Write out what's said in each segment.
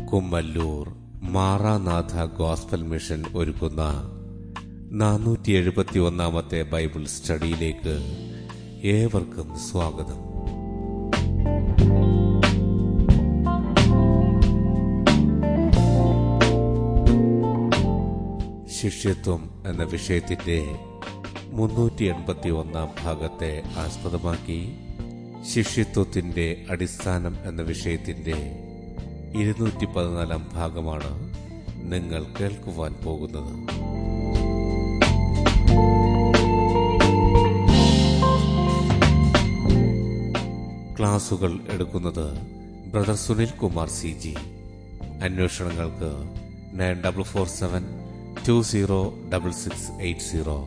Kummallur Maranatha gospel mission ഒരുക്കുന്ന നാനൂറ്റി എഴുപത്തി ഒന്നാമത്തെ ബൈബിൾ സ്റ്റഡിയിലേക്ക് ഏവർക്കും സ്വാഗതം ശിഷ്യത്വം എന്ന വിഷയത്തിന്റെ മുന്നൂറ്റി എൺപത്തി ഒന്നാം ഭാഗത്തെ ആസ്പദമാക്കി ശിഷ്യത്വത്തിന്റെ അടിസ്ഥാനം എന്ന വിഷയത്തിന്റെ ഇരുന്നൂറ്റി പതിനാലാം ഭാഗമാണ് നിങ്ങൾ കേൾക്കുവാൻ പോകുന്നത് ക്ലാസുകൾ എടുക്കുന്നത് brother Sunil Kumar C G അന്വേഷണങ്ങൾക്ക് nine double four seven two zero double six eight zero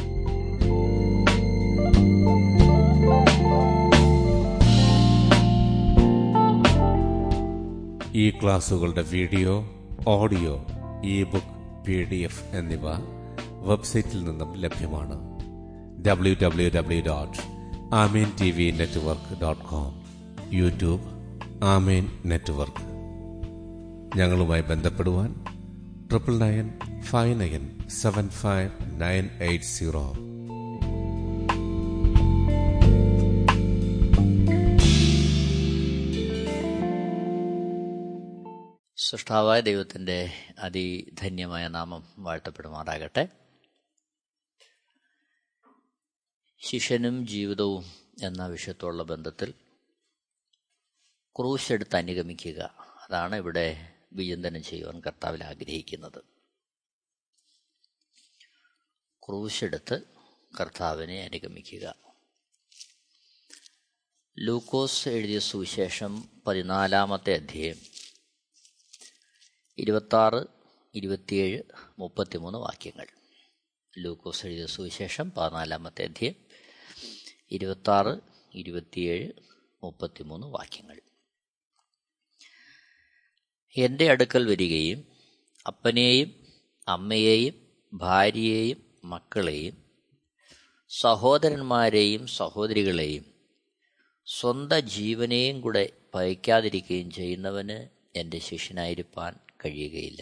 ഈ ക്ലാസുകളുടെ video audio e book P D F എന്നിവ വെബ്സൈറ്റിൽ നിന്നും ലഭ്യമാണ് W W W dot Amen T V network dot com YouTube Amen network ഞങ്ങളുമായി ബന്ധപ്പെടുവാൻ triple nine five nine seven five nine eight zero സൃഷ്ടാവായ ദൈവത്തിൻ്റെ അതിധന്യമായ നാമം വാഴ്ത്തപ്പെടുമാറാകട്ടെ ശിഷ്യനും ജീവിതവും എന്ന വിഷയത്തോടുള്ള ബന്ധത്തിൽ ക്രൂശ് എടുത്ത് അനുഗമിക്കുക അതാണ് ഇവിടെ വിചിന്തനം ചെയ്യുവാൻ കർത്താവിൽ ആഗ്രഹിക്കുന്നത് ക്രൂശ് എടുത്ത് കർത്താവിനെ അനുഗമിക്കുക ലൂക്കോസ് എഴുതിയ സുവിശേഷം പതിനാലാമത്തെ അധ്യായം ഇരുപത്താറ് ഇരുപത്തിയേഴ് മുപ്പത്തിമൂന്ന് വാക്യങ്ങൾ ലൂക്കോസ് എഴുതിയ സുവിശേഷം പതിനാലാമത്തെ അധ്യയം ഇരുപത്താറ് ഇരുപത്തിയേഴ് മുപ്പത്തിമൂന്ന് വാക്യങ്ങൾ എൻ്റെ അടുക്കൽ വരികയും അപ്പനെയും അമ്മയെയും ഭാര്യയെയും മക്കളെയും സഹോദരന്മാരെയും സഹോദരികളെയും സ്വന്തം ജീവനെയും കൂടെ പയക്കാതിരിക്കുകയും ചെയ്യുന്നവന് എൻ്റെ ശിഷ്യനായിരിക്കാൻ കഴിയുകയില്ല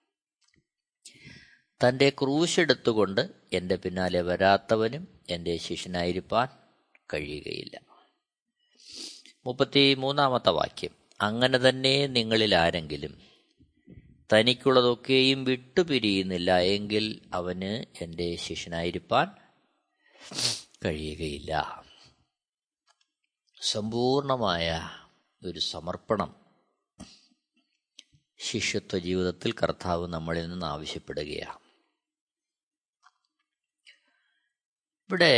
തൻ്റെ ക്രൂശെടുത്തുകൊണ്ട് എൻ്റെ പിന്നാലെ വരാത്തവനും എൻ്റെ ശിഷ്യനായിരിക്കാൻ കഴിയുകയില്ല മുപ്പത്തി മൂന്നാമത്തെ വാക്യം അങ്ങനെ തന്നെ നിങ്ങളിൽ ആരെങ്കിലും തനിക്കുള്ളതൊക്കെയും വിട്ടുപിരിയുന്നില്ല എങ്കിൽ അവന് എൻ്റെ ശിഷ്യനായിരിക്കാൻ കഴിയുകയില്ല സമ്പൂർണമായ ഒരു സമർപ്പണം ശിഷ്യത്വ ജീവിതത്തിൽ കർത്താവ് നമ്മളിൽ നിന്ന് ആവശ്യപ്പെടുകയാണ് ഇവിടെ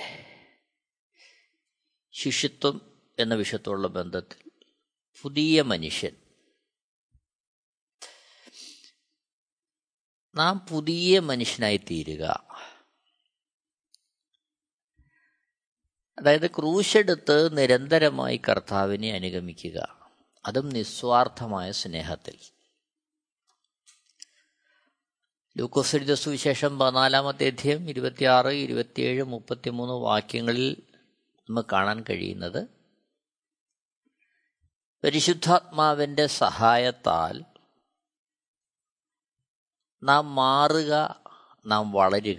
ശിഷ്യത്വം എന്ന വിഷയത്തോടുള്ള ബന്ധത്തിൽ പുതിയ മനുഷ്യൻ നാം പുതിയ മനുഷ്യനായി തീരുക അതായത് ക്രൂശെടുത്ത് നിരന്തരമായി കർത്താവിനെ അനുഗമിക്കുക അതും നിസ്വാർത്ഥമായ സ്നേഹത്തിൽ ലൂക്കോസരിത സുവിശേഷം പതിനാലാമത്തെ അധ്യയം ഇരുപത്തിയാറ് ഇരുപത്തിയേഴ് മുപ്പത്തിമൂന്ന് വാക്യങ്ങളിൽ നമുക്ക് കാണാൻ കഴിയുന്നത് പരിശുദ്ധാത്മാവിൻ്റെ സഹായത്താൽ നാം മാറുക നാം വളരുക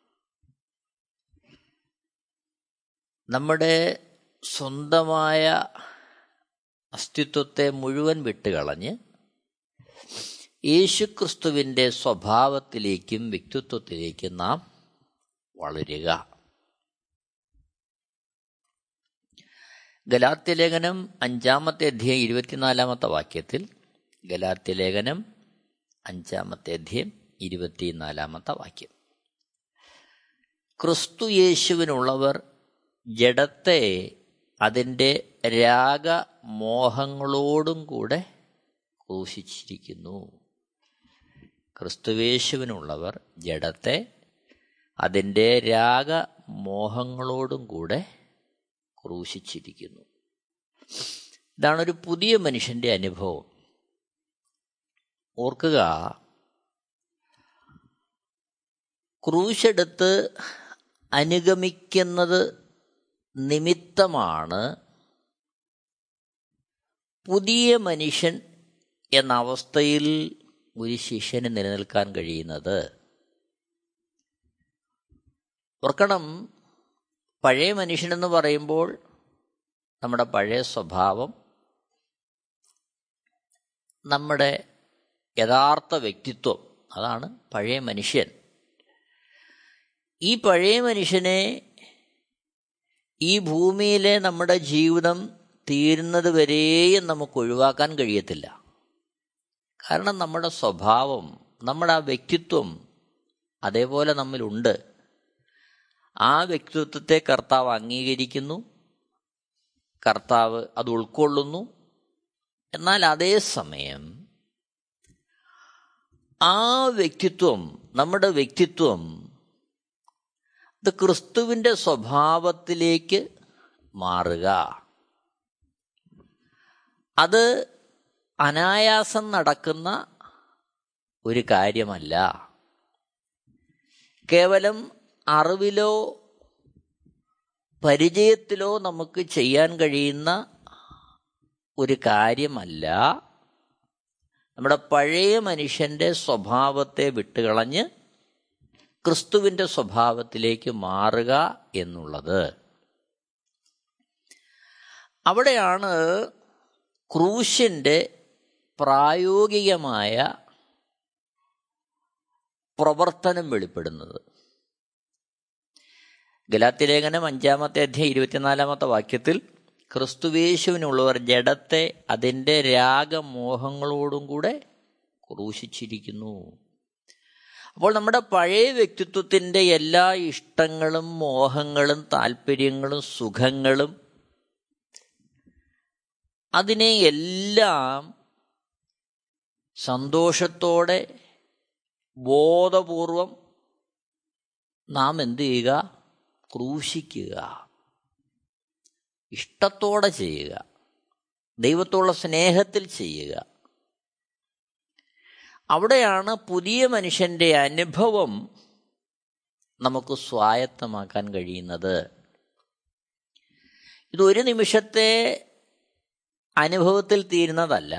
നമ്മുടെ സ്വന്തമായ അസ്തിത്വത്തെ മുഴുവൻ വിട്ടുകളഞ്ഞ് യേശുക്രിസ്തുവിൻ്റെ സ്വഭാവത്തിലേക്കും വ്യക്തിത്വത്തിലേക്കും നാം വളരുക ഗലാത്യലേഖനം അഞ്ചാമത്തെ അധ്യയം ഇരുപത്തിനാലാമത്തെ വാക്യത്തിൽ ഗലാത്യലേഖനം അഞ്ചാമത്തെ അധ്യയം ഇരുപത്തിനാലാമത്തെ വാക്യം ക്രിസ്തു യേശുവിനുള്ളവർ ജഡത്തെ അതിൻ്റെ രാഗമോഹങ്ങളോടും കൂടെ ക്രൂശിച്ചിരിക്കുന്നു ക്രിസ്തുവേശുവിനുള്ളവർ ജഡത്തെ അതിൻ്റെ രാഗമോഹങ്ങളോടും കൂടെ ക്രൂശിച്ചിരിക്കുന്നു ഇതാണൊരു പുതിയ മനുഷ്യന്റെ അനുഭവം ഓർക്കുക ക്രൂശെടുത്ത് അനുഗമിക്കുന്നത് നിമിത്തമാണ് പുതിയ മനുഷ്യൻ എന്ന അവസ്ഥയിൽ ഒരു ശിഷ്യന് നിലനിൽക്കാൻ കഴിയുന്നത് ഓർക്കണം പഴയ മനുഷ്യനെന്ന് പറയുമ്പോൾ നമ്മുടെ പഴയ സ്വഭാവം നമ്മുടെ യഥാർത്ഥ വ്യക്തിത്വം അതാണ് പഴയ മനുഷ്യൻ ഈ പഴയ മനുഷ്യനെ ഈ ഭൂമിയിലെ നമ്മുടെ ജീവിതം തീരുന്നത് വരെയും നമുക്ക് ഒഴിവാക്കാൻ കഴിയത്തില്ല കാരണം നമ്മുടെ സ്വഭാവം നമ്മുടെ ആ വ്യക്തിത്വം അതേപോലെ നമ്മിലുണ്ട് ആ വ്യക്തിത്വത്തെ കർത്താവ് അംഗീകരിക്കുന്നു കർത്താവ് അത് ഉൾക്കൊള്ളുന്നു എന്നാൽ അതേസമയം ആ വ്യക്തിത്വം നമ്മുടെ വ്യക്തിത്വം അത് ക്രിസ്തുവിൻ്റെ സ്വഭാവത്തിലേക്ക് മാറുക അത് അനായാസം നടക്കുന്ന ഒരു കാര്യമല്ല കേവലം അറിവിലോ പരിചയത്തിലോ നമുക്ക് ചെയ്യാൻ കഴിയുന്ന ഒരു കാര്യമല്ല നമ്മുടെ പഴയ മനുഷ്യൻ്റെ സ്വഭാവത്തെ വിട്ടുകളഞ്ഞ് ക്രിസ്തുവിൻ്റെ സ്വഭാവത്തിലേക്ക് മാറുക എന്നുള്ളത് അവിടെയാണ് ക്രൂശിൻ്റെ പ്രായോഗികമായ പ്രവർത്തനം വെളിപ്പെടുന്നത് ഗലാത്തിലേഖനം അഞ്ചാമത്തെ അധ്യായം ഇരുപത്തിനാലാമത്തെ വാക്യത്തിൽ ക്രിസ്തുവേശുവിനുള്ളവർ ജഡത്തെ അതിൻ്റെ രാഗമോഹങ്ങളോടും കൂടെ ക്രൂശിച്ചിരിക്കുന്നു അപ്പോൾ നമ്മുടെ പഴയ വ്യക്തിത്വത്തിൻ്റെ എല്ലാ ഇഷ്ടങ്ങളും മോഹങ്ങളും താല്പര്യങ്ങളും സുഖങ്ങളും അതിനെ എല്ലാം സന്തോഷത്തോടെ ബോധപൂർവം നാം എന്ത് ചെയ്യുക ക്രൂശിക്കുക ഇഷ്ടത്തോടെ ചെയ്യുക ദൈവത്തോടുള്ള സ്നേഹത്തിൽ ചെയ്യുക അവിടെയാണ് പുതിയ മനുഷ്യൻ്റെ അനുഭവം നമുക്ക് സ്വായത്തമാക്കാൻ കഴിയുന്നത് ഇതൊരു നിമിഷത്തെ അനുഭവത്തിൽ തീരുന്നതല്ല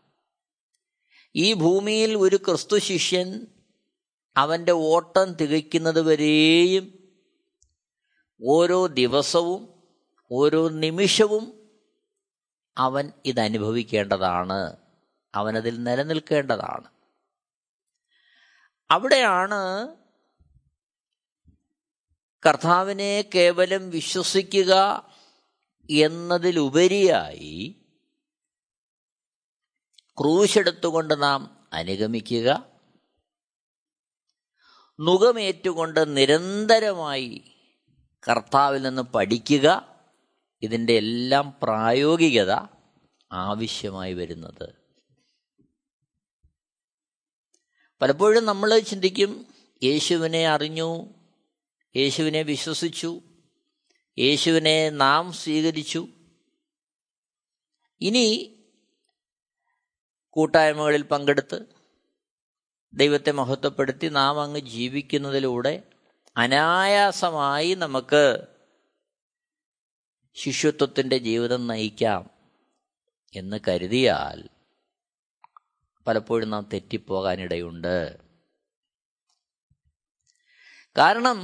ഈ ഭൂമിയിൽ ഒരു ക്രിസ്തു ശിഷ്യൻ അവൻ്റെ ഓട്ടം തികയ്ക്കുന്നത് വരെയും ഓരോ ദിവസവും ഓരോ നിമിഷവും അവൻ ഇതനുഭവിക്കേണ്ടതാണ് അവനതിൽ നിലനിൽക്കേണ്ടതാണ് അവിടെയാണ് കർത്താവിനെ കേവലം വിശ്വസിക്കുക എന്നതിലുപരിയായി ക്രൂശെടുത്തുകൊണ്ട് നാം അനുഗമിക്കുക നുകമേറ്റുകൊണ്ട് നിരന്തരമായി കർത്താവിൽ നിന്ന് പഠിക്കുക ഇതിൻ്റെ എല്ലാം പ്രായോഗികത ആവശ്യമായി വരുന്നത് പലപ്പോഴും നമ്മൾ ചിന്തിക്കും യേശുവിനെ അറിഞ്ഞു യേശുവിനെ വിശ്വസിച്ചു യേശുവിനെ നാം സ്വീകരിച്ചു ഇനി കൂട്ടായ്മകളിൽ പങ്കെടുത്ത് ദൈവത്തെ മഹത്വപ്പെടുത്തി നാം അങ്ങ് ജീവിക്കുന്നതിലൂടെ അനായാസമായി നമുക്ക് ശിഷ്യത്വത്തിൻ്റെ ജീവിതം നയിക്കാം എന്ന് കരുതിയാൽ പലപ്പോഴും നാം തെറ്റിപ്പോകാനിടയുണ്ട് കാരണം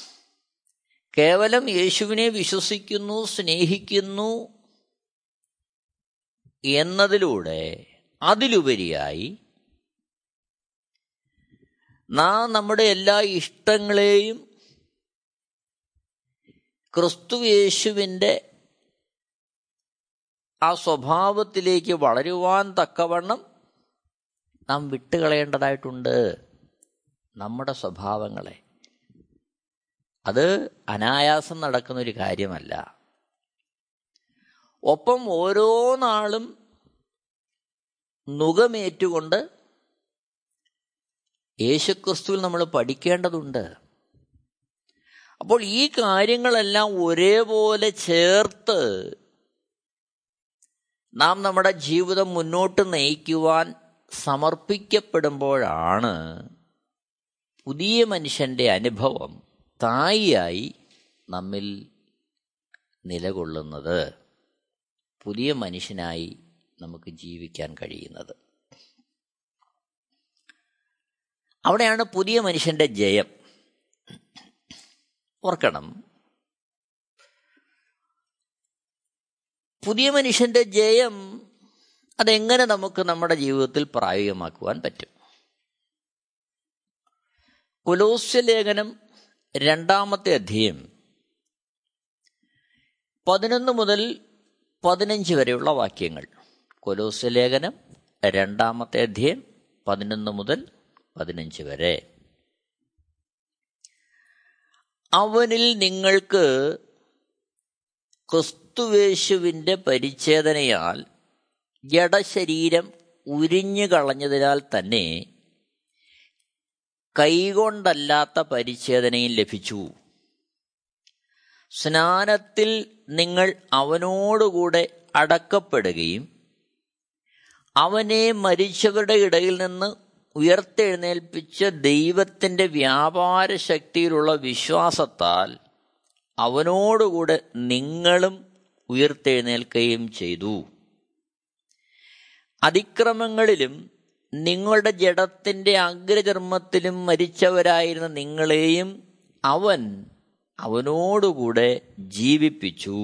കേവലം യേശുവിനെ വിശ്വസിക്കുന്നു സ്നേഹിക്കുന്നു എന്നതിലൂടെ അതിലുപരിയായി നാം നമ്മുടെ എല്ലാ ഇഷ്ടങ്ങളെയും ക്രിസ്തു യേശുവിൻ്റെ ആ സ്വഭാവത്തിലേക്ക് വളരുവാൻ തക്കവണ്ണം നാം വിട്ടുകളയേണ്ടതായിട്ടുണ്ട് നമ്മുടെ സ്വഭാവങ്ങളെ അത് അനായാസം നടക്കുന്ന ഒരു കാര്യമല്ല ഒപ്പം ഓരോ നാളും നുകമേറ്റുകൊണ്ട് യേശുക്രിസ്തുവിൽ നമ്മൾ പഠിക്കേണ്ടതുണ്ട് അപ്പോൾ ഈ കാര്യങ്ങളെല്ലാം ഒരേപോലെ ചേർത്ത് നാം നമ്മുടെ ജീവിതം മുന്നോട്ട് നയിക്കുവാൻ സമർപ്പിക്കപ്പെടുമ്പോഴാണ് പുതിയ മനുഷ്യൻ്റെ അനുഭവം തായിയായി നമ്മിൽ നിലകൊള്ളുന്നത് പുതിയ മനുഷ്യനായി നമുക്ക് ജീവിക്കാൻ കഴിയുന്നത് അവിടെയാണ് പുതിയ മനുഷ്യന്റെ ജയം ഓർക്കണം പുതിയ മനുഷ്യന്റെ ജയം അതെങ്ങനെ നമുക്ക് നമ്മുടെ ജീവിതത്തിൽ പ്രായോഗികമാക്കുവാൻ പറ്റും കുലോസ്യ ലേഖനം രണ്ടാമത്തെ അധ്യയം പതിനൊന്ന് മുതൽ പതിനഞ്ച് വരെയുള്ള വാക്യങ്ങൾ കൊലോസ്യ ലേഖനം രണ്ടാമത്തെ അധ്യയം പതിനൊന്ന് മുതൽ പതിനഞ്ച് വരെ അവനിൽ നിങ്ങൾക്ക് ക്രിസ്തുവേശുവിൻ്റെ പരിച്ഛേദനയാൽ ജഡശരീരം ഉരിഞ്ഞു കളഞ്ഞതിനാൽ തന്നെ കൈകൊണ്ടല്ലാത്ത പരിച്ഛേദനയും ലഭിച്ചു സ്നാനത്തിൽ നിങ്ങൾ അവനോടുകൂടെ അടക്കപ്പെടുകയും അവനെ മരിച്ചവരുടെ ഇടയിൽ നിന്ന് ഉയർത്തെഴുന്നേൽപ്പിച്ച ദൈവത്തിൻ്റെ വ്യാപാര ശക്തിയിലുള്ള വിശ്വാസത്താൽ അവനോടുകൂടെ നിങ്ങളും ഉയർത്തെഴുന്നേൽക്കുകയും ചെയ്തു അതിക്രമങ്ങളിലും നിങ്ങളുടെ ജഡത്തിന്റെ അഗ്രചർമ്മത്തിലും മരിച്ചവരായിരുന്ന നിങ്ങളെയും അവൻ അവനോടുകൂടെ ജീവിപ്പിച്ചു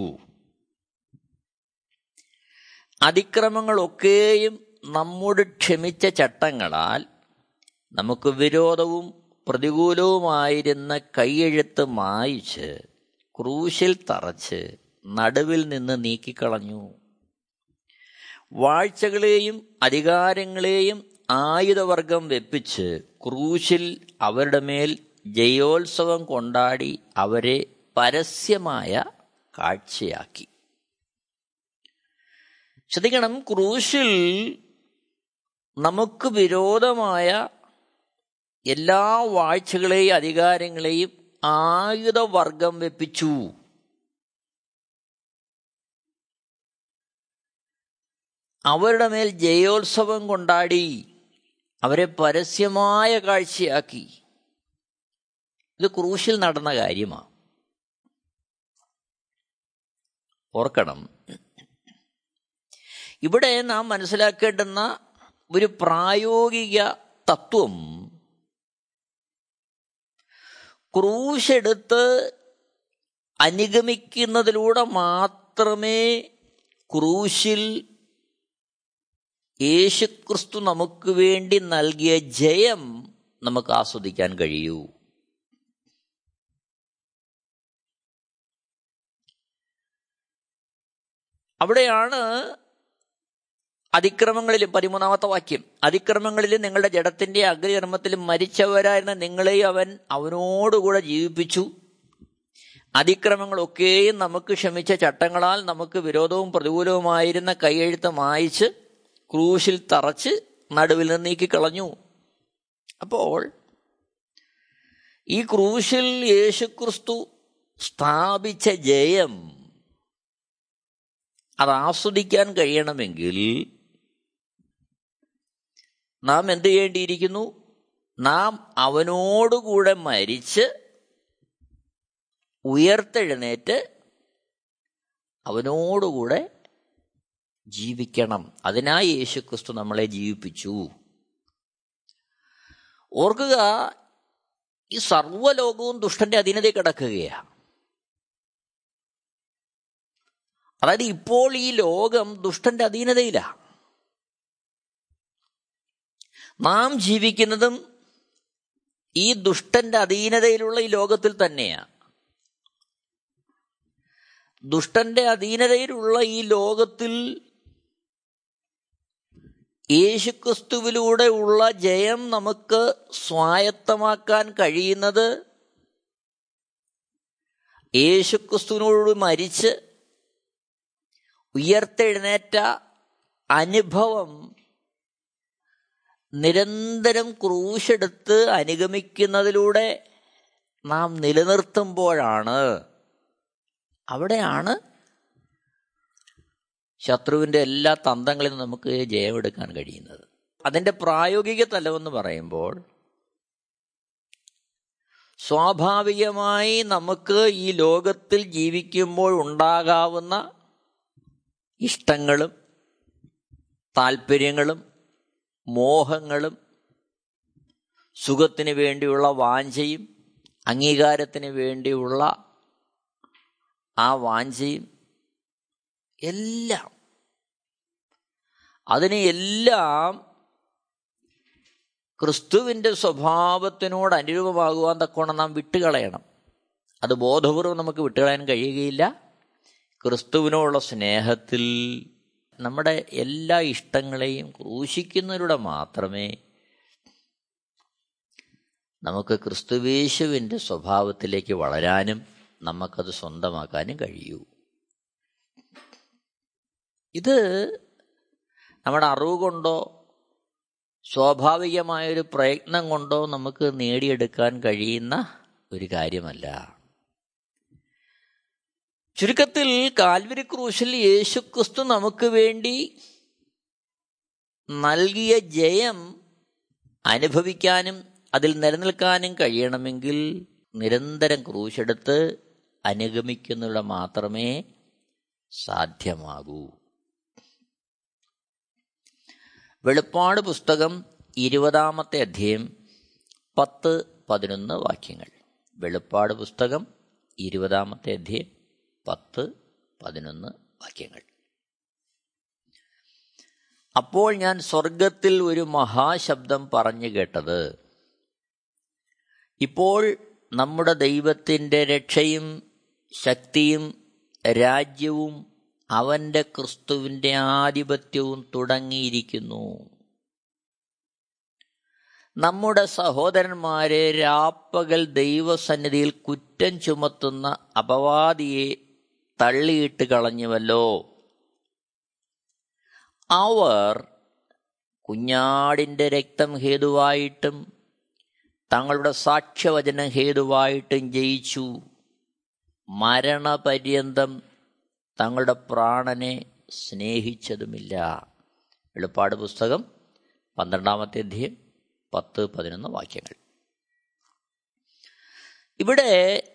അതിക്രമങ്ങളൊക്കെയും നമ്മോട് ക്ഷമിച്ച ചട്ടങ്ങളാൽ നമുക്ക് വിരോധവും പ്രതികൂലവുമായിരുന്ന കൈയെഴുത്ത് മായിച്ച് ക്രൂശിൽ തറച്ച് നടുവിൽ നിന്ന് നീക്കിക്കളഞ്ഞു വാഴ്ചകളെയും അധികാരങ്ങളെയും ആയുധവർഗം വെപ്പിച്ച് ക്രൂശിൽ അവരുടെ മേൽ ജയോത്സവം കൊണ്ടാടി അവരെ പരസ്യമായ കാഴ്ചയാക്കി ശ്രദ്ധിക്കണം ക്രൂശിൽ നമുക്ക് വിരോധമായ എല്ലാ വാഴ്ചകളെയും അധികാരങ്ങളെയും ആയുധവർഗം വെപ്പിച്ചു അവരുടെ മേൽ ജയോത്സവം കൊണ്ടാടി അവരെ പരസ്യമായ കാഴ്ചയാക്കി ഇത് ക്രൂശിൽ നടന്ന കാര്യമാണ് ഓർക്കണം ഇവിടെ നാം മനസ്സിലാക്കേണ്ടുന്ന ഒരു പ്രായോഗിക തത്വം ക്രൂശെടുത്ത് അനുഗമിക്കുന്നതിലൂടെ മാത്രമേ ക്രൂശിൽ യേശുക്രിസ്തു നമുക്ക് വേണ്ടി നൽകിയ ജയം നമുക്ക് ആസ്വദിക്കാൻ കഴിയൂ അവിടെയാണ് അതിക്രമങ്ങളിലും പതിമൂന്നാമത്തെ വാക്യം അതിക്രമങ്ങളിലും നിങ്ങളുടെ ജഡത്തിന്റെ അഗ്രചർമ്മത്തിലും മരിച്ചവരായിരുന്ന നിങ്ങളെയും അവൻ അവനോടുകൂടെ ജീവിപ്പിച്ചു അതിക്രമങ്ങളൊക്കെയും നമുക്ക് ക്ഷമിച്ച ചട്ടങ്ങളാൽ നമുക്ക് വിരോധവും പ്രതികൂലവുമായിരുന്ന കൈയെഴുത്ത് മായിച്ച് ക്രൂശിൽ തറച്ച് നടുവിൽ നിന്ന് നീക്കിക്കളഞ്ഞു അപ്പോൾ ഈ ക്രൂശിൽ യേശുക്രിസ്തു സ്ഥാപിച്ച ജയം അത് ആസ്വദിക്കാൻ കഴിയണമെങ്കിൽ നാം എന്ത് ചെയ്യേണ്ടിയിരിക്കുന്നു നാം അവനോടുകൂടെ മരിച്ച് ഉയർത്തെഴുന്നേറ്റ് അവനോടുകൂടെ ജീവിക്കണം അതിനായി യേശുക്രിസ്തു നമ്മളെ ജീവിപ്പിച്ചു ഓർക്കുക ഈ സർവ്വലോകവും ദുഷ്ടന്റെ അധീനതയിൽ കിടക്കുകയാണ് അതായത് ഇപ്പോൾ ഈ ലോകം ദുഷ്ടന്റെ അധീനതയിലാണ് നാം ജീവിക്കുന്നതും ഈ ദുഷ്ടന്റെ അധീനതയിലുള്ള ഈ ലോകത്തിൽ തന്നെയാണ് ദുഷ്ടന്റെ അധീനതയിലുള്ള ഈ ലോകത്തിൽ യേശുക്രിസ്തുവിലൂടെ ഉള്ള ജയം നമുക്ക് സ്വായത്തമാക്കാൻ കഴിയുന്നത് യേശുക്രിസ്തുവിനോട് മരിച്ച് ഉയർത്തെഴുന്നേറ്റ അനുഭവം നിരന്തരം ക്രൂശെടുത്ത് അനുഗമിക്കുന്നതിലൂടെ നാം നിലനിർത്തുമ്പോഴാണ് അവിടെയാണ് ശത്രുവിൻ്റെ എല്ലാ തന്ത്രങ്ങളിൽ നിന്ന് നമുക്ക് ജയമെടുക്കാൻ കഴിയുന്നത് അതിൻ്റെ പ്രായോഗിക തലമെന്ന് പറയുമ്പോൾ സ്വാഭാവികമായി നമുക്ക് ഈ ലോകത്തിൽ ജീവിക്കുമ്പോൾ ഉണ്ടാകാവുന്ന ഇഷ്ടങ്ങളും താല്പര്യങ്ങളും മോഹങ്ങളും സുഖത്തിന് വേണ്ടിയുള്ള വാഞ്ചയും അംഗീകാരത്തിന് വേണ്ടിയുള്ള ആ വാഞ്ചയും എല്ലാം അതിനെ എല്ലാം ക്രിസ്തുവിൻ്റെ സ്വഭാവത്തിനോട് അനുരൂപമാകുവാൻ തക്കോണം നാം വിട്ടുകളയണം അത് ബോധപൂർവം നമുക്ക് വിട്ടുകളയാൻ കഴിയുകയില്ല ക്രിസ്തുവിനോടുള്ള സ്നേഹത്തിൽ നമ്മുടെ എല്ലാ ഇഷ്ടങ്ങളെയും ക്രൂശിക്കുന്നതിലൂടെ മാത്രമേ നമുക്ക് ക്രിസ്തുവേശുവിൻ്റെ സ്വഭാവത്തിലേക്ക് വളരാനും നമുക്കത് സ്വന്തമാക്കാനും കഴിയൂ ഇത് നമ്മുടെ അറിവ് കൊണ്ടോ സ്വാഭാവികമായൊരു പ്രയത്നം കൊണ്ടോ നമുക്ക് നേടിയെടുക്കാൻ കഴിയുന്ന ഒരു കാര്യമല്ല ചുരുക്കത്തിൽ കാൽവരി ക്രൂശിൽ യേശുക്രിസ്തു നമുക്ക് വേണ്ടി നൽകിയ ജയം അനുഭവിക്കാനും അതിൽ നിലനിൽക്കാനും കഴിയണമെങ്കിൽ നിരന്തരം ക്രൂശെടുത്ത് അനുഗമിക്കുന്നതിലൂടെ മാത്രമേ സാധ്യമാകൂ വെളുപ്പാട് പുസ്തകം ഇരുപതാമത്തെ അധ്യയം പത്ത് പതിനൊന്ന് വാക്യങ്ങൾ വെളുപ്പാട് പുസ്തകം ഇരുപതാമത്തെ അധ്യയം പത്ത് പതിനൊന്ന് വാക്യങ്ങൾ അപ്പോൾ ഞാൻ സ്വർഗത്തിൽ ഒരു മഹാശബ്ദം പറഞ്ഞു കേട്ടത് ഇപ്പോൾ നമ്മുടെ ദൈവത്തിൻ്റെ രക്ഷയും ശക്തിയും രാജ്യവും അവന്റെ ക്രിസ്തുവിന്റെ ആധിപത്യവും തുടങ്ങിയിരിക്കുന്നു നമ്മുടെ സഹോദരന്മാരെ രാപ്പകൽ ദൈവസന്നിധിയിൽ കുറ്റം ചുമത്തുന്ന അപവാദിയെ തള്ളിയിട്ട് കളഞ്ഞുവല്ലോ അവർ കുഞ്ഞാടിന്റെ രക്തം ഹേതുവായിട്ടും തങ്ങളുടെ സാക്ഷ്യവചനം ഹേതുവായിട്ടും ജയിച്ചു മരണപര്യന്തം തങ്ങളുടെ പ്രാണനെ സ്നേഹിച്ചതുമില്ല വെളുപ്പാട് പുസ്തകം പന്ത്രണ്ടാമത്തെ അധ്യയം പത്ത് പതിനൊന്ന് വാക്യങ്ങൾ ഇവിടെ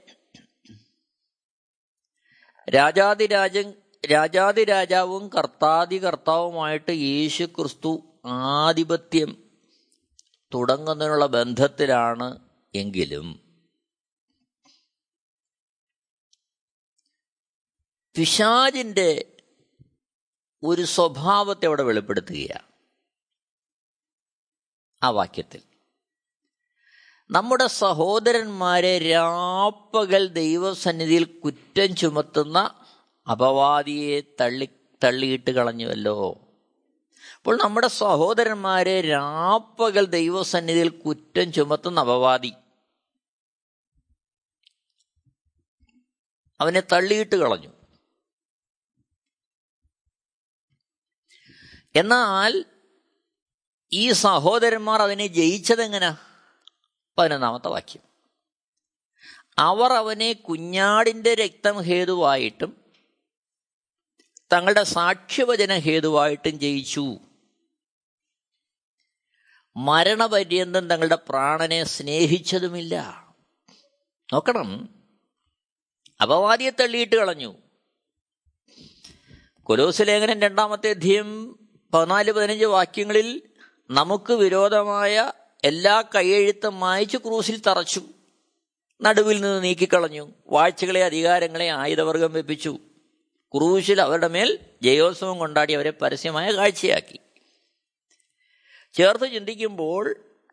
രാജാതിരാജൻ രാജാതിരാജാവും കർത്താതി കർത്താവുമായിട്ട് യേശു ക്രിസ്തു ആധിപത്യം തുടങ്ങുന്നതിനുള്ള ബന്ധത്തിലാണ് എങ്കിലും പിശാജിന്റെ ഒരു സ്വഭാവത്തെ അവിടെ വെളിപ്പെടുത്തുകയാണ് ആ വാക്യത്തിൽ നമ്മുടെ സഹോദരന്മാരെ രാപ്പകൽ ദൈവസന്നിധിയിൽ കുറ്റം ചുമത്തുന്ന അപവാദിയെ തള്ളി തള്ളിയിട്ട് കളഞ്ഞുവല്ലോ അപ്പോൾ നമ്മുടെ സഹോദരന്മാരെ രാപ്പകൽ ദൈവസന്നിധിയിൽ കുറ്റം ചുമത്തുന്ന അപവാദി അവനെ തള്ളിയിട്ട് കളഞ്ഞു എന്നാൽ ഈ സഹോദരന്മാർ അതിനെ ജയിച്ചതെങ്ങനാ പതിനൊന്നാമത്തെ വാക്യം അവർ അവനെ കുഞ്ഞാടിന്റെ രക്തം ഹേതുവായിട്ടും തങ്ങളുടെ സാക്ഷ്യവചന ഹേതുവായിട്ടും ജയിച്ചു മരണപര്യന്തം തങ്ങളുടെ പ്രാണനെ സ്നേഹിച്ചതുമില്ല നോക്കണം അപവാദിയെ തള്ളിയിട്ട് കളഞ്ഞു കൊലോസ് ലേഖനം രണ്ടാമത്തെ അധ്യയം പതിനാല് പതിനഞ്ച് വാക്യങ്ങളിൽ നമുക്ക് വിരോധമായ എല്ലാ കൈയെഴുത്തും മായച്ചു ക്രൂസിൽ തറച്ചു നടുവിൽ നിന്ന് നീക്കിക്കളഞ്ഞു വാഴ്ചകളെ അധികാരങ്ങളെ ആയുധവർഗം വെപ്പിച്ചു ക്രൂശിൽ അവരുടെ മേൽ ജയോത്സവം കൊണ്ടാടി അവരെ പരസ്യമായ കാഴ്ചയാക്കി ചേർത്ത് ചിന്തിക്കുമ്പോൾ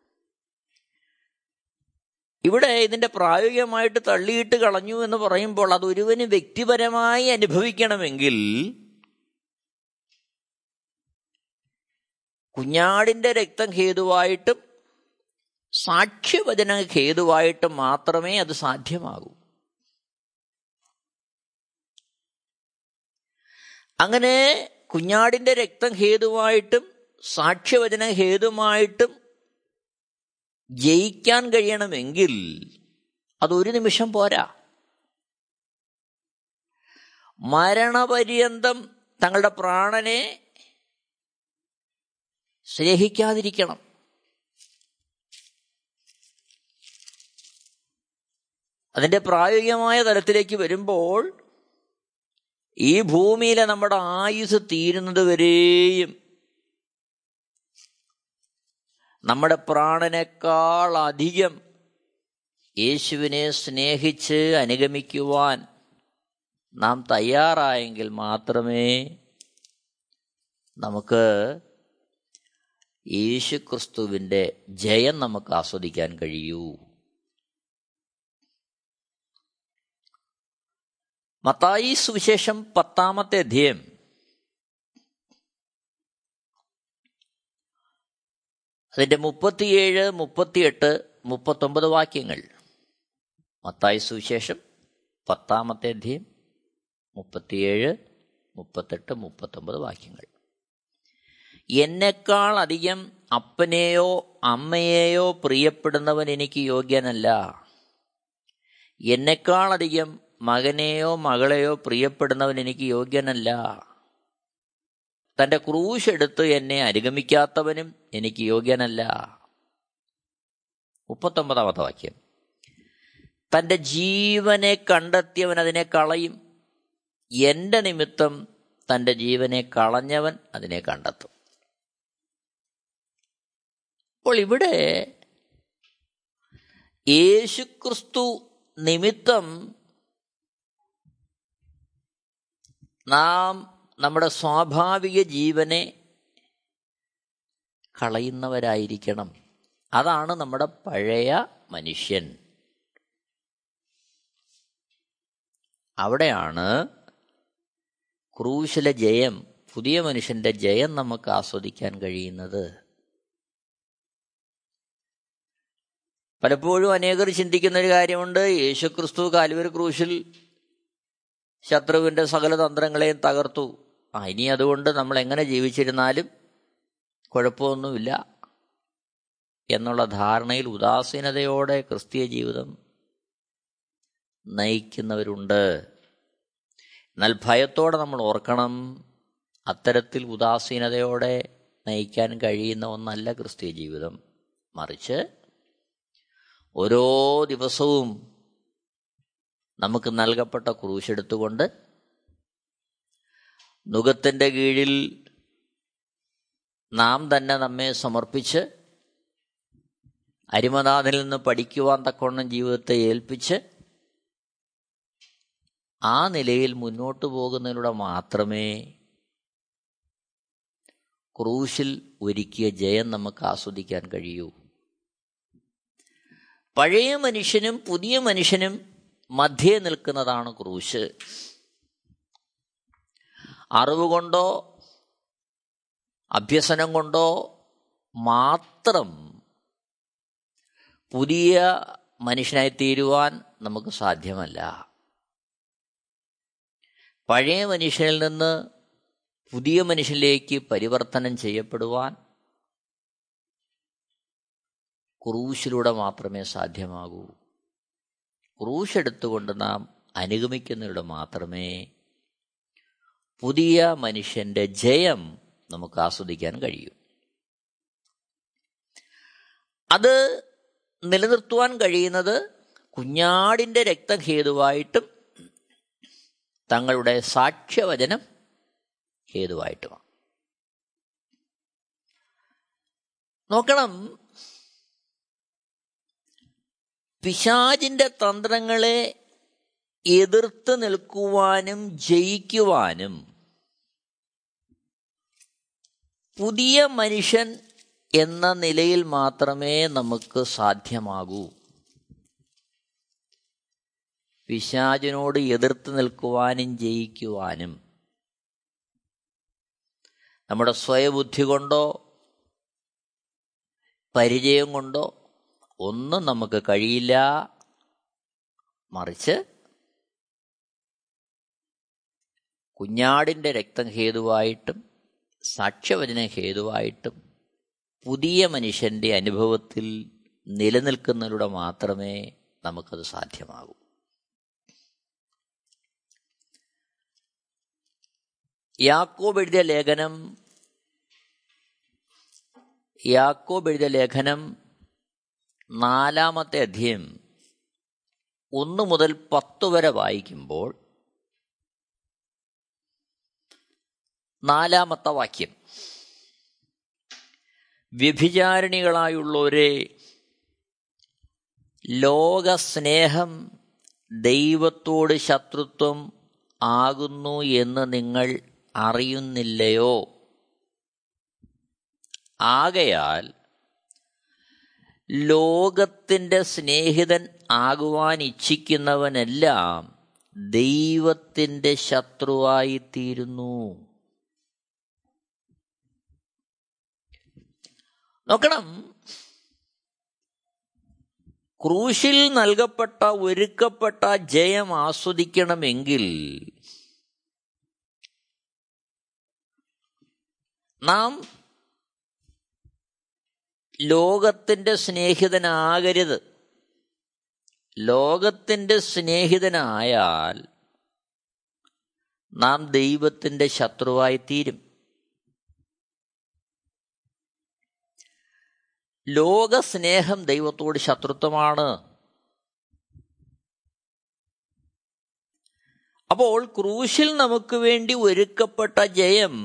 ഇവിടെ ഇതിന്റെ പ്രായോഗികമായിട്ട് തള്ളിയിട്ട് കളഞ്ഞു എന്ന് പറയുമ്പോൾ അത് ഒരുവന് വ്യക്തിപരമായി അനുഭവിക്കണമെങ്കിൽ കുഞ്ഞാടിന്റെ രക്തം ഹേതുവായിട്ടും സാക്ഷ്യവചന ഹേതുവായിട്ടും മാത്രമേ അത് സാധ്യമാകൂ അങ്ങനെ കുഞ്ഞാടിന്റെ രക്തം ഹേതുവായിട്ടും സാക്ഷ്യവചന ഹേതുമായിട്ടും ജയിക്കാൻ കഴിയണമെങ്കിൽ അതൊരു നിമിഷം പോരാ മരണപര്യന്തം തങ്ങളുടെ പ്രാണനെ സ്നേഹിക്കാതിരിക്കണം അതിന്റെ പ്രായോഗികമായ തലത്തിലേക്ക് വരുമ്പോൾ ഈ ഭൂമിയിലെ നമ്മുടെ ആയുസ് തീരുന്നത് വരെയും നമ്മുടെ പ്രാണനേക്കാൾ അധികം യേശുവിനെ സ്നേഹിച്ച് അനുഗമിക്കുവാൻ നാം തയ്യാറായെങ്കിൽ മാത്രമേ നമുക്ക് യേശു ക്രിസ്തുവിൻ്റെ ജയം നമുക്ക് ആസ്വദിക്കാൻ കഴിയൂ മത്തായി സുവിശേഷം പത്താമത്തെ അധ്യയം അതിൻ്റെ മുപ്പത്തിയേഴ് മുപ്പത്തിയെട്ട് മുപ്പത്തൊമ്പത് വാക്യങ്ങൾ മത്തായി സുവിശേഷം പത്താമത്തെ അധ്യയം മുപ്പത്തിയേഴ് മുപ്പത്തെട്ട് മുപ്പത്തൊമ്പത് വാക്യങ്ങൾ എന്നെക്കാൾ അധികം അപ്പനെയോ അമ്മയെയോ പ്രിയപ്പെടുന്നവൻ എനിക്ക് യോഗ്യനല്ല എന്നെക്കാൾ അധികം മകനെയോ മകളെയോ പ്രിയപ്പെടുന്നവൻ എനിക്ക് യോഗ്യനല്ല തൻ്റെ ക്രൂശ് എടുത്ത് എന്നെ അനുഗമിക്കാത്തവനും എനിക്ക് യോഗ്യനല്ല മുപ്പത്തൊമ്പതാമത്തെ വാക്യം തൻ്റെ ജീവനെ കണ്ടെത്തിയവൻ അതിനെ കളയും എൻ്റെ നിമിത്തം തൻ്റെ ജീവനെ കളഞ്ഞവൻ അതിനെ കണ്ടെത്തും അപ്പോൾ ഇവിടെ യേശുക്രിസ്തു നിമിത്തം നാം നമ്മുടെ സ്വാഭാവിക ജീവനെ കളയുന്നവരായിരിക്കണം അതാണ് നമ്മുടെ പഴയ മനുഷ്യൻ അവിടെയാണ് ക്രൂശിലെ ജയം പുതിയ മനുഷ്യന്റെ ജയം നമുക്ക് ആസ്വദിക്കാൻ കഴിയുന്നത് പലപ്പോഴും അനേകർ ചിന്തിക്കുന്ന ഒരു കാര്യമുണ്ട് യേശുക്രിസ്തു കാലുവരി ക്രൂശിൽ ശത്രുവിൻ്റെ സകല തന്ത്രങ്ങളെയും തകർത്തു ആ ഇനി അതുകൊണ്ട് നമ്മൾ എങ്ങനെ ജീവിച്ചിരുന്നാലും കുഴപ്പമൊന്നുമില്ല എന്നുള്ള ധാരണയിൽ ഉദാസീനതയോടെ ക്രിസ്തീയ ജീവിതം നയിക്കുന്നവരുണ്ട് എന്നാൽ ഭയത്തോടെ നമ്മൾ ഓർക്കണം അത്തരത്തിൽ ഉദാസീനതയോടെ നയിക്കാൻ കഴിയുന്ന ഒന്നല്ല ക്രിസ്തീയ ജീവിതം മറിച്ച് ഓരോ ദിവസവും നമുക്ക് നൽകപ്പെട്ട ക്രൂശെടുത്തുകൊണ്ട് നുഖത്തിൻ്റെ കീഴിൽ നാം തന്നെ നമ്മെ സമർപ്പിച്ച് അരിമനാഥിൽ നിന്ന് പഠിക്കുവാൻ തക്കവണ്ണം ജീവിതത്തെ ഏൽപ്പിച്ച് ആ നിലയിൽ മുന്നോട്ട് പോകുന്നതിലൂടെ മാത്രമേ ക്രൂശിൽ ഒരുക്കിയ ജയം നമുക്ക് ആസ്വദിക്കാൻ കഴിയൂ പഴയ മനുഷ്യനും പുതിയ മനുഷ്യനും മധ്യേ നിൽക്കുന്നതാണ് ക്രൂശ് അറിവ് കൊണ്ടോ അഭ്യസനം കൊണ്ടോ മാത്രം പുതിയ മനുഷ്യനായി തീരുവാൻ നമുക്ക് സാധ്യമല്ല പഴയ മനുഷ്യനിൽ നിന്ന് പുതിയ മനുഷ്യനിലേക്ക് പരിവർത്തനം ചെയ്യപ്പെടുവാൻ ക്രൂശിലൂടെ മാത്രമേ സാധ്യമാകൂ ക്രൂശ് എടുത്തുകൊണ്ട് നാം അനുഗമിക്കുന്നതിലൂടെ മാത്രമേ പുതിയ മനുഷ്യന്റെ ജയം നമുക്ക് ആസ്വദിക്കാൻ കഴിയൂ അത് നിലനിർത്തുവാൻ കഴിയുന്നത് കുഞ്ഞാടിന്റെ രക്തഹേതുവായിട്ടും തങ്ങളുടെ സാക്ഷ്യവചനം ഹേതുവായിട്ടുമാണ് നോക്കണം പിശാജിന്റെ തന്ത്രങ്ങളെ എതിർത്ത് നിൽക്കുവാനും ജയിക്കുവാനും പുതിയ മനുഷ്യൻ എന്ന നിലയിൽ മാത്രമേ നമുക്ക് സാധ്യമാകൂ പിശാചിനോട് എതിർത്ത് നിൽക്കുവാനും ജയിക്കുവാനും നമ്മുടെ സ്വയബുദ്ധി കൊണ്ടോ പരിചയം കൊണ്ടോ ഒന്നും നമുക്ക് കഴിയില്ല മറിച്ച് കുഞ്ഞാടിൻ്റെ രക്തം ഹേതുവായിട്ടും സാക്ഷ്യവചന ഹേതുവായിട്ടും പുതിയ മനുഷ്യന്റെ അനുഭവത്തിൽ നിലനിൽക്കുന്നതിലൂടെ മാത്രമേ നമുക്കത് സാധ്യമാകൂ യാക്കോബ് എഴുതിയ ലേഖനം യാക്കോബ് എഴുതിയ ലേഖനം നാലാമത്തെ അധ്യയം ഒന്ന് മുതൽ പത്ത് വരെ വായിക്കുമ്പോൾ നാലാമത്തെ വാക്യം വ്യഭിചാരിണികളായുള്ളവരെ ലോകസ്നേഹം ദൈവത്തോട് ശത്രുത്വം ആകുന്നു എന്ന് നിങ്ങൾ അറിയുന്നില്ലയോ ആകയാൽ ലോകത്തിൻ്റെ സ്നേഹിതൻ ആകുവാൻ ഇച്ഛിക്കുന്നവനെല്ലാം ദൈവത്തിൻ്റെ ശത്രുവായിത്തീരുന്നു നോക്കണം ക്രൂശിൽ നൽകപ്പെട്ട ഒരുക്കപ്പെട്ട ജയം ആസ്വദിക്കണമെങ്കിൽ നാം ലോകത്തിൻ്റെ സ്നേഹിതനാകരുത് ലോകത്തിൻ്റെ സ്നേഹിതനായാൽ നാം ദൈവത്തിൻ്റെ ശത്രുവായി തീരും ലോകസ്നേഹം ദൈവത്തോട് ശത്രുത്വമാണ് അപ്പോൾ ക്രൂശിൽ നമുക്ക് വേണ്ടി ഒരുക്കപ്പെട്ട ജയം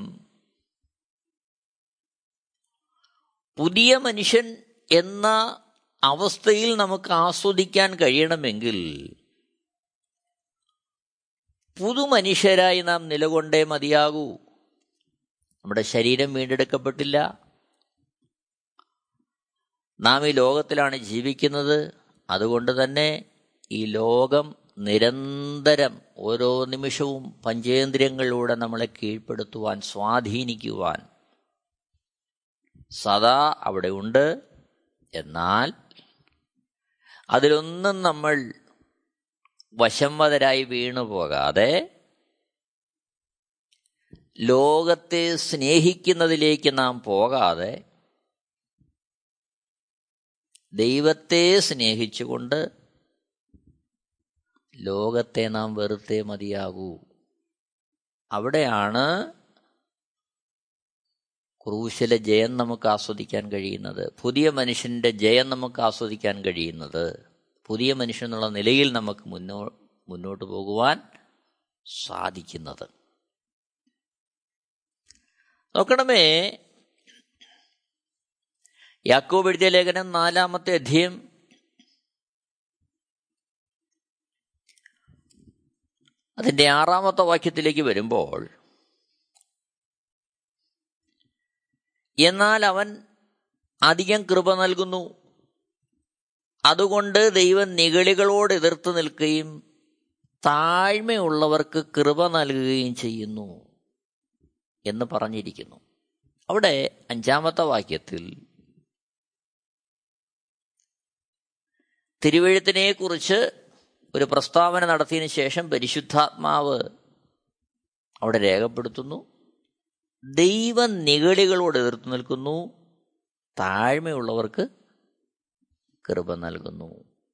പുതിയ മനുഷ്യൻ എന്ന അവസ്ഥയിൽ നമുക്ക് ആസ്വദിക്കാൻ കഴിയണമെങ്കിൽ പുതുമനുഷ്യരായി നാം നിലകൊണ്ടേ മതിയാകൂ നമ്മുടെ ശരീരം വീണ്ടെടുക്കപ്പെട്ടില്ല നാം ഈ ലോകത്തിലാണ് ജീവിക്കുന്നത് അതുകൊണ്ട് തന്നെ ഈ ലോകം നിരന്തരം ഓരോ നിമിഷവും പഞ്ചേന്ദ്രിയങ്ങളിലൂടെ നമ്മളെ കീഴ്പ്പെടുത്തുവാൻ സ്വാധീനിക്കുവാൻ സദാ അവിടെ ഉണ്ട് എന്നാൽ അതിലൊന്നും നമ്മൾ വശംവതരായി വീണു പോകാതെ ലോകത്തെ സ്നേഹിക്കുന്നതിലേക്ക് നാം പോകാതെ ദൈവത്തെ സ്നേഹിച്ചുകൊണ്ട് ലോകത്തെ നാം വെറുത്തേ മതിയാകൂ അവിടെയാണ് ക്രൂശിലെ ജയം നമുക്ക് ആസ്വദിക്കാൻ കഴിയുന്നത് പുതിയ മനുഷ്യന്റെ ജയം നമുക്ക് ആസ്വദിക്കാൻ കഴിയുന്നത് പുതിയ മനുഷ്യൻ എന്നുള്ള നിലയിൽ നമുക്ക് മുന്നോ മുന്നോട്ട് പോകുവാൻ സാധിക്കുന്നത് നോക്കണമേ യാക്കോബ് എഴുതിയ ലേഖനം നാലാമത്തെ അധ്യയം അതിൻ്റെ ആറാമത്തെ വാക്യത്തിലേക്ക് വരുമ്പോൾ എന്നാൽ അവൻ അധികം കൃപ നൽകുന്നു അതുകൊണ്ട് ദൈവം നിഗളികളോട് എതിർത്ത് നിൽക്കുകയും താഴ്മയുള്ളവർക്ക് കൃപ നൽകുകയും ചെയ്യുന്നു എന്ന് പറഞ്ഞിരിക്കുന്നു അവിടെ അഞ്ചാമത്തെ വാക്യത്തിൽ തിരുവഴുത്തിനെ കുറിച്ച് ഒരു പ്രസ്താവന നടത്തിയതിനു ശേഷം പരിശുദ്ധാത്മാവ് അവിടെ രേഖപ്പെടുത്തുന്നു ദൈവം നിഗളികളോട് എതിർത്ത് നിൽക്കുന്നു താഴ്മയുള്ളവർക്ക് കൃപ നൽകുന്നു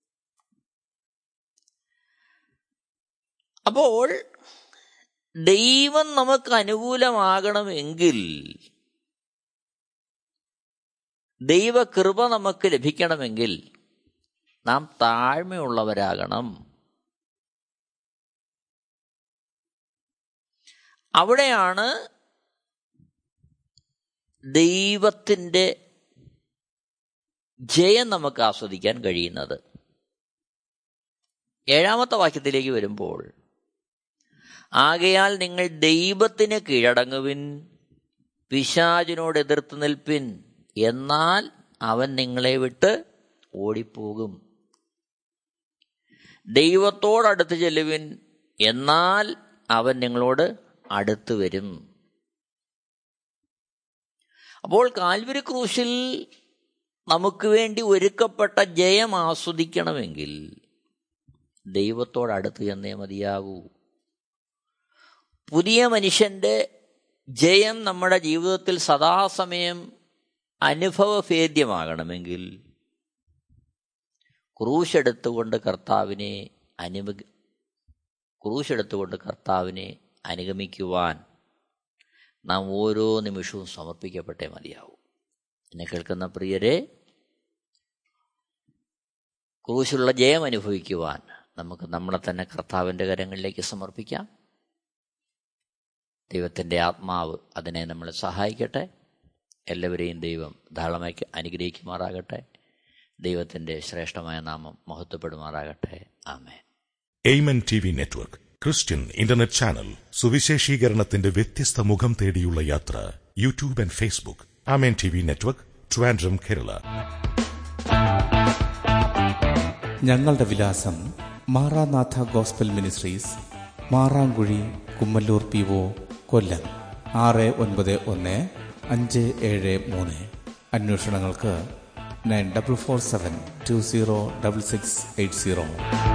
അപ്പോൾ ദൈവം നമുക്ക് അനുകൂലമാകണമെങ്കിൽ ദൈവകൃപ നമുക്ക് ലഭിക്കണമെങ്കിൽ നാം താഴ്മയുള്ളവരാകണം അവിടെയാണ് ദൈവത്തിൻ്റെ ജയം നമുക്ക് ആസ്വദിക്കാൻ കഴിയുന്നത് ഏഴാമത്തെ വാക്യത്തിലേക്ക് വരുമ്പോൾ ആകയാൽ നിങ്ങൾ ദൈവത്തിന് കീഴടങ്ങുവിൻ പിശാചിനോട് എതിർത്ത് നിൽപ്പിൻ എന്നാൽ അവൻ നിങ്ങളെ വിട്ട് ഓടിപ്പോകും ദൈവത്തോടടുത്ത് ചെല്ലുവിൻ എന്നാൽ അവൻ നിങ്ങളോട് അടുത്ത് വരും അപ്പോൾ കാൽവരി ക്രൂശിൽ നമുക്ക് വേണ്ടി ഒരുക്കപ്പെട്ട ജയം ആസ്വദിക്കണമെങ്കിൽ ദൈവത്തോടടുത്ത് ചെന്നേ മതിയാകൂ പുതിയ മനുഷ്യന്റെ ജയം നമ്മുടെ ജീവിതത്തിൽ സദാസമയം അനുഭവഭേദ്യമാകണമെങ്കിൽ ക്രൂശെടുത്തുകൊണ്ട് കർത്താവിനെ അനുമ ക്രൂശെടുത്തുകൊണ്ട് കർത്താവിനെ അനുഗമിക്കുവാൻ നാം ഓരോ നിമിഷവും സമർപ്പിക്കപ്പെട്ടേ മതിയാവും എന്നെ കേൾക്കുന്ന പ്രിയരെ ക്രൂശുള്ള ജയം അനുഭവിക്കുവാൻ നമുക്ക് നമ്മളെ തന്നെ കർത്താവിൻ്റെ കരങ്ങളിലേക്ക് സമർപ്പിക്കാം ദൈവത്തിൻ്റെ ആത്മാവ് അതിനെ നമ്മളെ സഹായിക്കട്ടെ എല്ലാവരെയും ദൈവം ധാരാളമായി അനുഗ്രഹിക്കുമാറാകട്ടെ ദൈവത്തിൻ്റെ ശ്രേഷ്ഠമായ നാമം മഹത്വപ്പെടുമാറാകട്ടെ ആമേ Amen T V network Christian internet channel സുവിശേഷീകരണത്തിന്റെ വ്യത്യസ്ത മുഖം തേടിയുള്ള യാത്ര YouTube and Facebook Amen T V network Trivandrum Kerala ഞങ്ങളുടെ വിലാസം Maranatha gospel ministries Marankuzhi Kummallur P O Kollam ആറ് ഒൻപത് ഒന്ന് അഞ്ച് ഏഴ് മൂന്ന് അന്വേഷണങ്ങൾക്ക് nine double four seven two zero double six eight zero